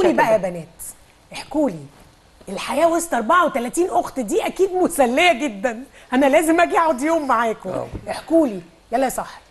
لي بقى يا بنات احكوا لي الحياه وسط 34 اخت دي اكيد مسليه جدا انا لازم اجي اقعد يوم معاكم احكوا لي يلا يا صح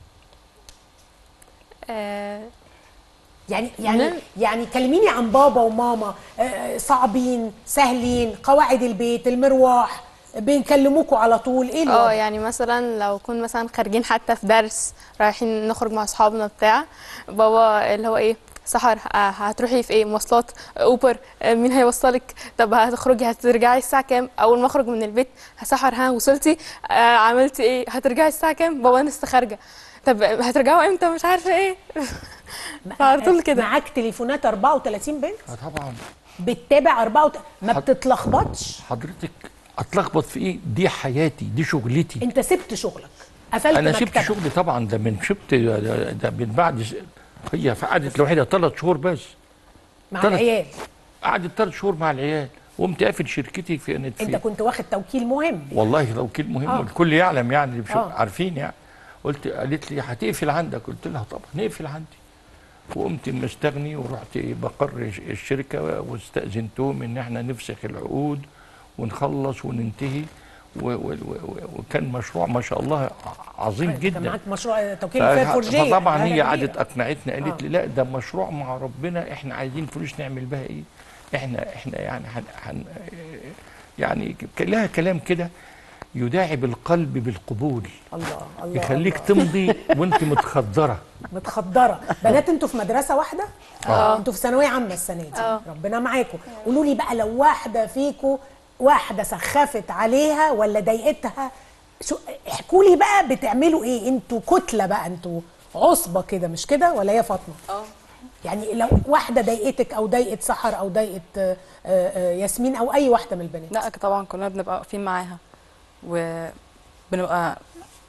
آه، يعني يعني يعني كلميني عن بابا وماما آه، صعبين سهلين قواعد البيت المروح بيكلموكوا على طول ايه اه الوضع يعني مثلا لو كنا مثلا خارجين حتى في درس رايحين نخرج مع اصحابنا بتاع بابا اللي هو ايه سحر آه، هتروحي في ايه مواصلات اوبر آه، مين هيوصلك طب هتخرجي هترجعي الساعه كام اول ما اخرج من البيت سحر ها وصلتي آه عملتي ايه هترجعي الساعه كام بابا انا لسه خارجه طب هترجعوا امتى مش عارفه ايه فعلى طول كده معاك تليفونات 34 بنت آه طبعا بتتابع 34 ما حض- بتتلخبطش حضرتك اتلخبط في ايه دي حياتي دي شغلتي انت سبت شغلك قفلت انا سبت مكتبك. شغلي طبعا ده من سبت ده, ده من بعد س- هي قعدت لوحدها ثلاث شهور بس مع تلات- العيال قعدت ثلاث شهور مع العيال وقمت قافل شركتي في كانت انت في كنت واخد توكيل مهم والله لو كلمه مهم آه. الكل يعلم يعني بشو آه. عارفين يعني قلت قالت لي هتقفل عندك قلت لها طبعا نقفل عندي وقمت مستغني ورحت بقر الشركه واستاذنتهم ان احنا نفسخ العقود ونخلص وننتهي و و و وكان مشروع ما شاء الله عظيم كان جدا معاك مشروع توكيل ف- فيها فرجيه فطبعا يعني هي حاجة قعدت كبيرة. اقنعتني قالت آه. لي لا ده مشروع مع ربنا احنا عايزين فلوس نعمل بها ايه احنا احنا يعني حن حن يعني ك- لها كلام كده يداعب القلب بالقبول الله الله يخليك الله. تمضي وانت متخدره متخدره بنات انتوا في مدرسه واحده آه. انتوا في ثانويه عامه السنه دي آه. ربنا معاكم قولوا لي بقى لو واحده فيكم واحده سخفت عليها ولا ضايقتها شو احكوا لي بقى بتعملوا ايه انتوا كتله بقى انتوا عصبه كده مش كده ولا هي فاطمه اه يعني لو واحده ضايقتك او ضايقت سحر او ضايقت آه، آه، ياسمين او اي واحده من البنات لا طبعا كلنا بنبقى واقفين معاها وبنبقى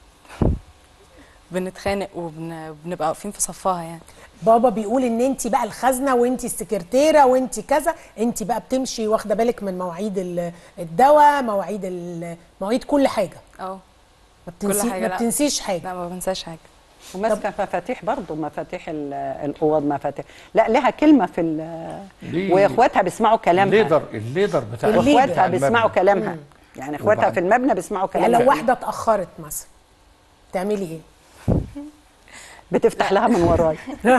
بنتخانق وبنبقى واقفين في صفها يعني بابا بيقول ان انت بقى الخزنه وانت السكرتيره وانت كذا انت بقى بتمشي واخده بالك من مواعيد ال- الدواء مواعيد ال- مواعيد كل حاجه اه ما بتنسي حاجة، ما لا. بتنسيش حاجه لا ما بنساش حاجه وماسكه مفاتيح برضه مفاتيح ال- الاوض مفاتيح لا لها كلمه في ال- ليه؟ واخواتها بيسمعوا كلامها الليدر الليدر بتاع الليدر. واخواتها بتاع بيسمعوا المبنى. كلامها يعني اخواتها وبعد- في المبنى بيسمعوا يعني كلامها لو واحده اتاخرت مثلا تعملي ايه بتفتح لها من وراي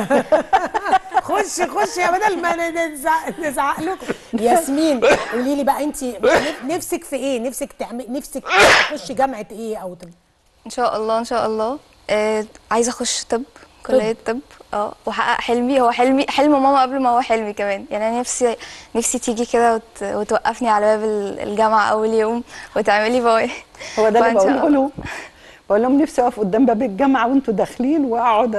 خش خش يا بدل ما نزعق, نزعق لكم ياسمين قولي لي بقى انت نفسك في ايه نفسك تعمل نفسك تخشي جامعه ايه او تب... ان شاء الله ان شاء الله آه عايزه اخش طب كليه طب اه واحقق حلمي هو حلمي حلم ماما قبل ما هو حلمي كمان يعني انا نفسي نفسي تيجي كده وت... وتوقفني على باب ال- الجامعه اول يوم وتعملي بواي هو ده اللي وإن شاء بقوله لهم بقول لهم نفسي اقف قدام باب الجامعه وانتوا داخلين واقعد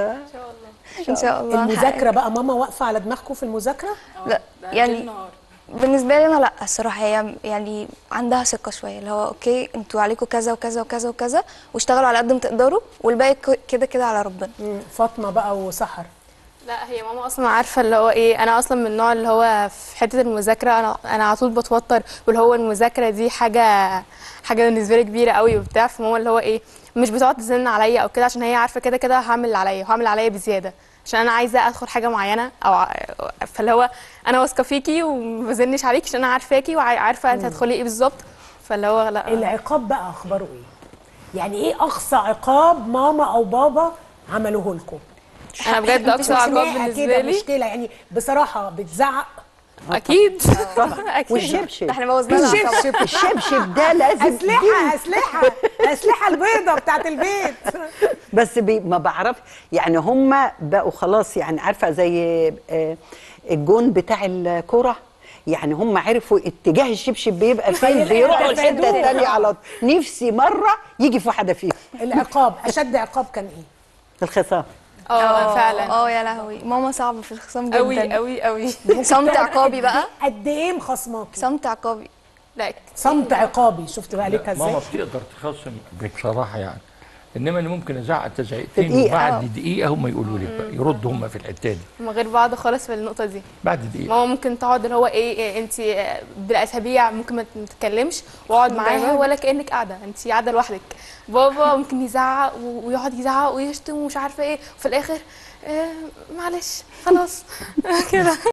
ان شاء الله المذاكره بقى ماما واقفه على دماغكم في المذاكره لا يعني بالنسبه لي انا لا الصراحه هي يعني عندها ثقه شويه اللي هو اوكي انتوا عليكم كذا وكذا وكذا وكذا واشتغلوا على قد ما تقدروا والباقي ك- كده كده على ربنا مم، فاطمه بقى وسحر لا هي ماما اصلا عارفه اللي هو ايه انا اصلا من النوع اللي هو في حته المذاكره انا انا على طول بتوتر واللي هو المذاكره دي حاجه حاجه بالنسبه لي كبيره قوي وبتاع فماما اللي هو ايه مش بتقعد تزن عليا او كده عشان هي عارفه كده كده هعمل اللي عليا وهعمل اللي عليا بزياده عشان انا عايزه ادخل حاجه معينه او ع- فاللي هو انا واثقه فيكي وما بزنش عليكي عشان انا عارفاكي وعارفه انت هتدخلي ايه بالظبط فاللي هو لا العقاب بقى اخباره ايه يعني ايه اقصى عقاب ماما او بابا عملوه لكم انا بجد اقصى عقاب خناقة بالنسبه كده لي مشكله يعني بصراحه بتزعق اكيد اكيد والشبشب ده احنا بوظنا لها طبعا الشبشب الشبشب ده لازم اسلحه اسلحه اسلحه البيضه بتاعت البيت بس بي ما بعرف يعني هم بقوا خلاص يعني عارفه زي آه، الجون بتاع الكره يعني هم عرفوا اتجاه الشبشب بيبقى فين هي- بيروحوا هي- الحته الثانيه على طول نفسي مره يجي في واحده فيهم العقاب اشد عقاب كان ايه الخصام اه فعلا اه يا لهوي ماما صعبه في الخصام جدا قوي قوي قوي صمت عقابي بقى قد ايه مخصماكي صمت عقابي لا صمت عقابي شفت بقى عليك ازاي ماما بتقدر تخصم بصراحه يعني انما انا ممكن ازعق تزعيقتين دقيقة. وبعد دقيقه هم يقولوا لي بقى يردوا هم في الحته دي من غير بعض خالص في النقطه دي بعد دقيقه ماما ممكن تقعد اللي هو ايه, إيه انت بالاسابيع ممكن ما تتكلمش واقعد معاها ولا كانك قاعده انت قاعده لوحدك بابا ممكن يزعق و- ويقعد يزعق ويشتم ومش عارفه ايه وفي الاخر آه معلش خلاص كده